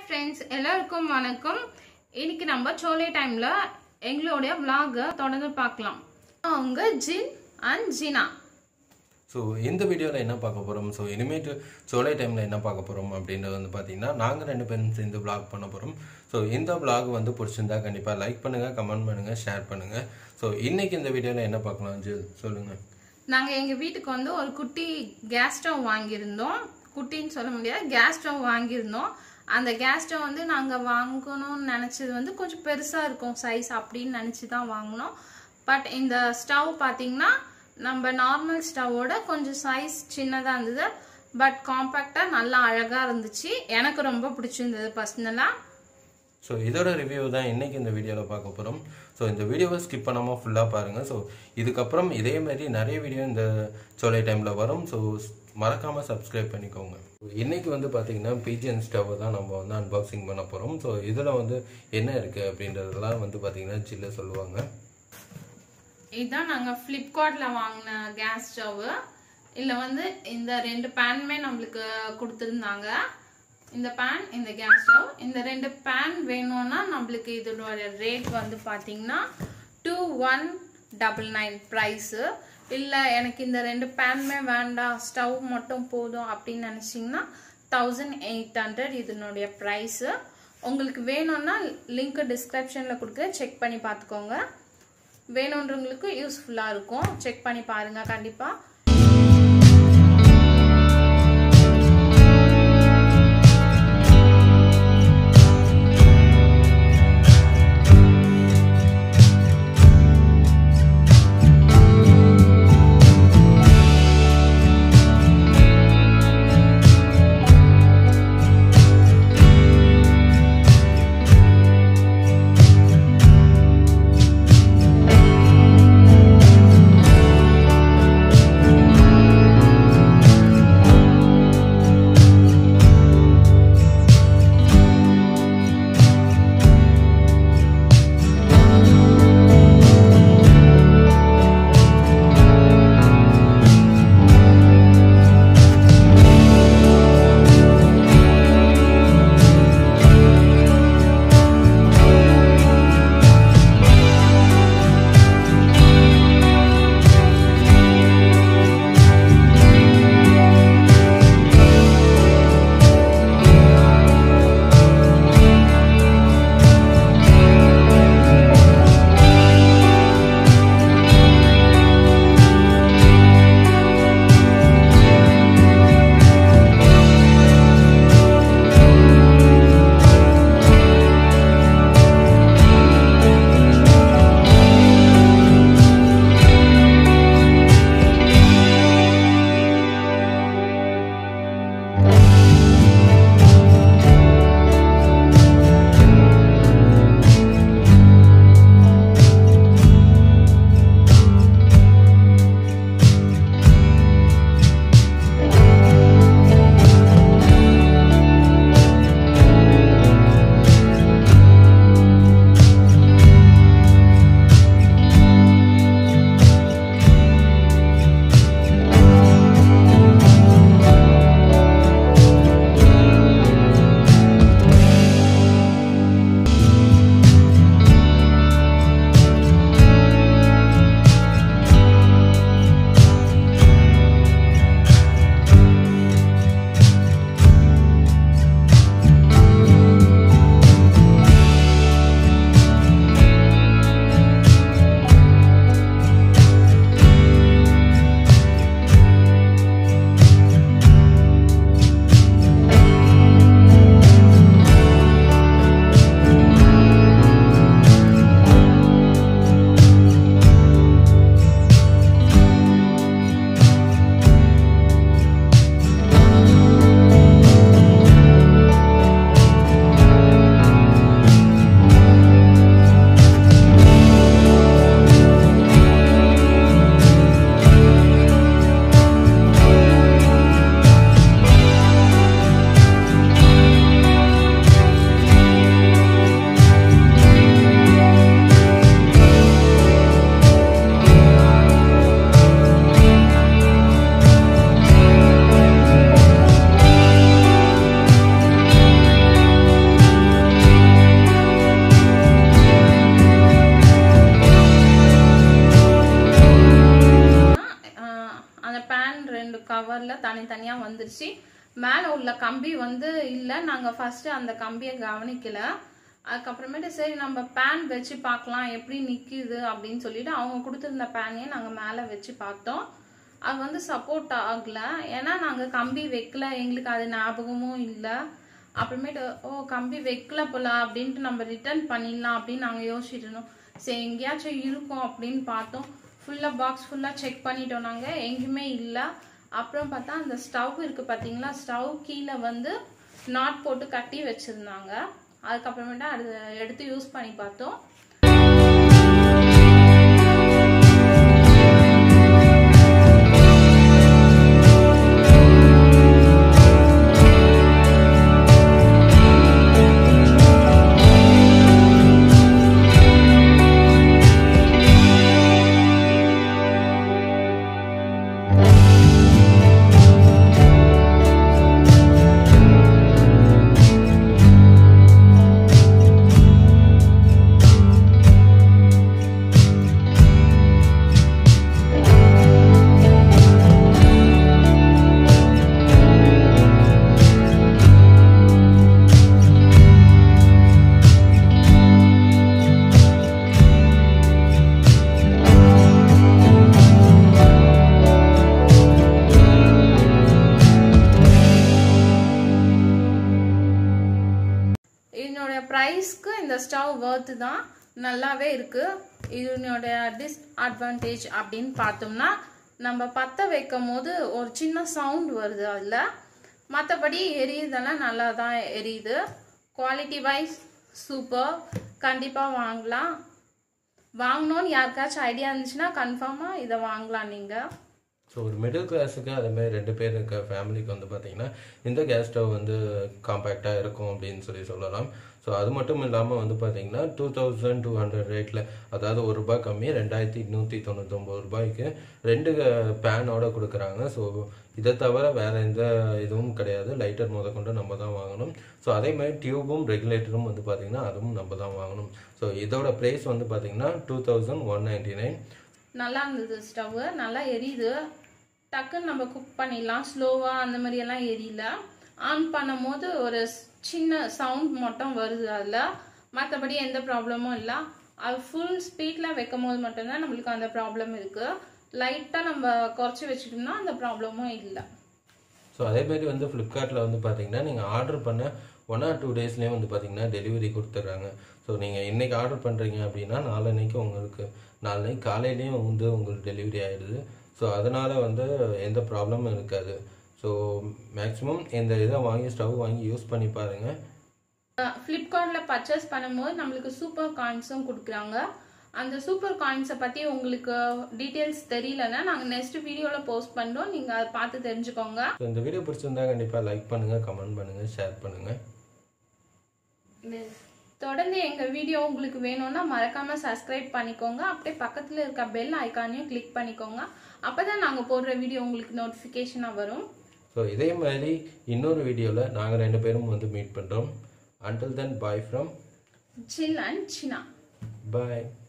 friends எல்லாருக்கும் வணக்கம் இன்னைக்கு நம்ம சோலே டைம்ல எங்களுடைய vlog தொடர்ந்து பார்க்கலாம் அவங்க ஜின் அண்ட் ஜினா ஸோ இந்த வீடியோவில் என்ன பார்க்க போகிறோம் ஸோ இனிமேட்டு சோலை டைமில் என்ன பார்க்க போகிறோம் அப்படின்றது வந்து பார்த்தீங்கன்னா நாங்கள் ரெண்டு பேரும் சேர்ந்து vlog பண்ண போகிறோம் ஸோ இந்த vlog வந்து பிடிச்சிருந்தா கண்டிப்பாக லைக் பண்ணுங்கள் கமெண்ட் பண்ணுங்கள் ஷேர் பண்ணுங்கள் ஸோ இன்னைக்கு இந்த வீடியோவில் என்ன பார்க்கலாம் ஜி சொல்லுங்கள் நாங்க எங்க வீட்டுக்கு வந்து ஒரு குட்டி கேஸ் ஸ்டவ் வாங்கியிருந்தோம் குட்டின்னு சொல்ல முடியாது கேஸ் ஸ்டவ் வாங்கியிருந்தோம் அந்த கேஸ் ஸ்டவ் வந்து நாங்க வாங்கணும்னு நினைச்சது வந்து கொஞ்சம் பெருசா இருக்கும் சைஸ் அப்படின்னு நினைச்சு தான் வாங்கினோம் பட் இந்த ஸ்டவ் பாத்தீங்கன்னா நம்ம நார்மல் ஸ்டவோட கொஞ்சம் சைஸ் சின்னதா இருந்தது பட் காம்பேக்டா நல்லா அழகா இருந்துச்சு எனக்கு ரொம்ப பிடிச்சிருந்தது பர்சனலா ஸோ இதோட ரிவ்யூ தான் இன்னைக்கு இந்த வீடியோவில் பார்க்க போகிறோம் ஸோ இந்த வீடியோவை ஸ்கிப் பண்ணாமல் ஃபுல்லாக பாருங்கள் ஸோ இதுக்கப்புறம் இதே மாதிரி நிறைய வீடியோ இந்த சோலை டைமில் வரும் ஸோ மறக்காமல் சப்ஸ்கிரைப் பண்ணிக்கோங்க இன்னைக்கு வந்து பார்த்தீங்கன்னா பிஜிஎன் ஸ்டவ் தான் நம்ம வந்து அன்பாக்சிங் பண்ண போகிறோம் ஸோ இதில் வந்து என்ன இருக்குது அப்படின்றதெல்லாம் வந்து பார்த்தீங்கன்னா சில்ல சொல்லுவாங்க இதுதான் நாங்க ஃப்ளிப்கார்ட்ல வாங்கின கேஸ் ஸ்டவ் இதுல வந்து இந்த ரெண்டு பேனுமே நம்மளுக்கு கொடுத்துருந்தாங்க இந்த பேன் இந்த கேஸ் ஸ்டவ் இந்த ரெண்டு பேன் வேணும்னா நம்மளுக்கு இதோட ரேட் வந்து பாத்தீங்கன்னா two one double nine price இல்லை எனக்கு இந்த ரெண்டு பேனுமே வேண்டாம் ஸ்டவ் மட்டும் போதும் அப்படின்னு நினச்சிங்கன்னா தௌசண்ட் எயிட் ஹண்ட்ரட் இதனுடைய ப்ரைஸு உங்களுக்கு வேணும்னா லிங்க் டிஸ்கிரிப்ஷனில் கொடுக்க செக் பண்ணி பார்த்துக்கோங்க வேணுன்றவங்களுக்கு யூஸ்ஃபுல்லாக இருக்கும் செக் பண்ணி பாருங்க கண்டிப்பாக ஃபுல்லாக தனித்தனியாக வந்துருச்சு மேலே உள்ள கம்பி வந்து இல்லை நாங்கள் ஃபஸ்ட்டு அந்த கம்பியை கவனிக்கல அதுக்கப்புறமேட்டு சரி நம்ம பேன் வச்சு பார்க்கலாம் எப்படி நிற்கிது அப்படின்னு சொல்லிட்டு அவங்க கொடுத்துருந்த பேனையே நாங்கள் மேலே வச்சு பார்த்தோம் அது வந்து சப்போர்ட் ஆகல ஏன்னா நாங்கள் கம்பி வைக்கல எங்களுக்கு அது ஞாபகமும் இல்லை அப்புறமேட்டு ஓ கம்பி வைக்கல போல அப்படின்ட்டு நம்ம ரிட்டர்ன் பண்ணிடலாம் அப்படின்னு நாங்கள் யோசிச்சுட்டு இருந்தோம் சரி எங்கேயாச்சும் இருக்கும் அப்படின்னு பார்த்தோம் ஃபுல்லாக பாக்ஸ் ஃபுல்லாக செக் பண்ணிட்டோம் நாங்கள் எங்கேயுமே இல்லை அப்புறம் பார்த்தா அந்த ஸ்டவ் இருக்குது பார்த்தீங்களா ஸ்டவ் கீழே வந்து நாட் போட்டு கட்டி வச்சுருந்தாங்க அதுக்கப்புறமேட்டா அது எடுத்து யூஸ் பண்ணி பார்த்தோம் இதனோட ப்ரைஸ்க்கு இந்த ஸ்டவ் ஒர்த்து தான் நல்லாவே இருக்கு இதனோட டிஸ்அட்வான்டேஜ் அப்படின்னு பார்த்தோம்னா நம்ம பற்ற வைக்கும் போது ஒரு சின்ன சவுண்ட் வருது அதில் மற்றபடி எரியுதெல்லாம் நல்லா தான் எரியுது குவாலிட்டி வைஸ் சூப்பர் கண்டிப்பாக வாங்கலாம் வாங்கணும்னு யாருக்காச்சும் ஐடியா இருந்துச்சுன்னா கன்ஃபார்மாக இதை வாங்கலாம் நீங்கள் ஸோ ஒரு மிடில் கிளாஸுக்கு அதே மாதிரி ரெண்டு பேர் இருக்க ஃபேமிலிக்கு வந்து பார்த்தீங்கன்னா இந்த கேஸ் ஸ்டவ் வந்து காம்பேக்டாக இருக்கும் அப்படின்னு சொல்லி சொல்லலாம் ஸோ அது மட்டும் இல்லாமல் வந்து பார்த்தீங்கன்னா டூ தௌசண்ட் டூ ஹண்ட்ரட் ரேட்டில் அதாவது ஒரு ரூபாய் கம்மி ரெண்டாயிரத்தி நூற்றி தொண்ணூத்தொம்பது ரூபாய்க்கு ரெண்டு பேனோட கொடுக்குறாங்க ஸோ இதை தவிர வேற எந்த இதுவும் கிடையாது லைட்டர் முத கொண்டு நம்ம தான் வாங்கணும் ஸோ அதே மாதிரி டியூபும் ரெகுலேட்டரும் வந்து பார்த்தீங்கன்னா அதுவும் நம்ம தான் வாங்கணும் ஸோ இதோட ப்ரைஸ் வந்து பார்த்தீங்கன்னா two thousand one ninety nine நல்லா இருந்தது ஸ்டவ்வு நல்லா எரியுது டக்குன்னு நம்ம குக் பண்ணிடலாம் ஸ்லோவாக அந்த மாதிரி எல்லாம் எரியல ஆன் பண்ணும் போது ஒரு ஸ்- சின்ன சவுண்ட் மட்டும் வருது அதில் மற்றபடி எந்த ப்ராப்ளமும் இல்லை அது ஃபுல் ஸ்பீடில் வைக்கும் போது மட்டும்தான் நம்மளுக்கு அந்த ப்ராப்ளம் இருக்குது லைட்டாக நம்ம குறைச்சி வச்சுட்டோம்னா அந்த ப்ராப்ளமும் இல்லை ஸோ அதே மாதிரி வந்து ஃப்ளிப்கார்ட்டில் வந்து பார்த்தீங்கன்னா நீங்கள் ஆர்டர் பண்ண ஒன் ஆர் டூ டேஸ்லேயே வந்து பார்த்தீங்கன்னா டெலிவரி கொடுத்துட்றாங்க ஸோ நீங்கள் இன்னைக்கு ஆர்டர் பண்ணுறீங்க அப்படின்னா நாளன்னைக்கு உங்களுக்கு நாளன்னைக்கு காலையிலேயும் வந்து உங்களுக்கு டெலிவரி ஆயிடுது ஸோ அதனால் வந்து எந்த ப்ராப்ளமும் இருக்காது ஸோ மேக்ஸிமம் இந்த இதை வாங்கி ஸ்டவ் வாங்கி யூஸ் பண்ணி பாருங்கள் ஃப்ளிப்கார்ட்டில் பர்ச்சேஸ் பண்ணும்போது நம்மளுக்கு சூப்பர் காயின்ஸும் கொடுக்குறாங்க அந்த சூப்பர் காயின்ஸை பற்றி உங்களுக்கு டீட்டெயில்ஸ் தெரியலன்னா நாங்கள் நெக்ஸ்ட் வீடியோவில் போஸ்ட் பண்ணுறோம் நீங்கள் அதை பார்த்து தெரிஞ்சுக்கோங்க ஸோ இந்த வீடியோ பிடிச்சிருந்தா கண்டிப்பாக லைக் பண்ணுங்கள் கமெண்ட் பண்ணுங்கள் ஷேர் பண்ணுங்கள் தொடர்ந்து எங்கள் வீடியோ உங்களுக்கு வேணும்னா மறக்காமல் சப்ஸ்கிரைப் பண்ணிக்கோங்க அப்படியே பக்கத்தில் இருக்க பெல் ஐக்கானையும் கிளிக் பண்ணிக்கோங்க அப்போ தான் நாங்கள் போடுற வீடியோ உங்களுக்கு நோட்டிஃபிகேஷனாக வரும் ஸோ இதே மாதிரி இன்னொரு வீடியோவில் நாங்கள் ரெண்டு பேரும் வந்து மீட் பண்ணுறோம் until then bye from chill and Sina bye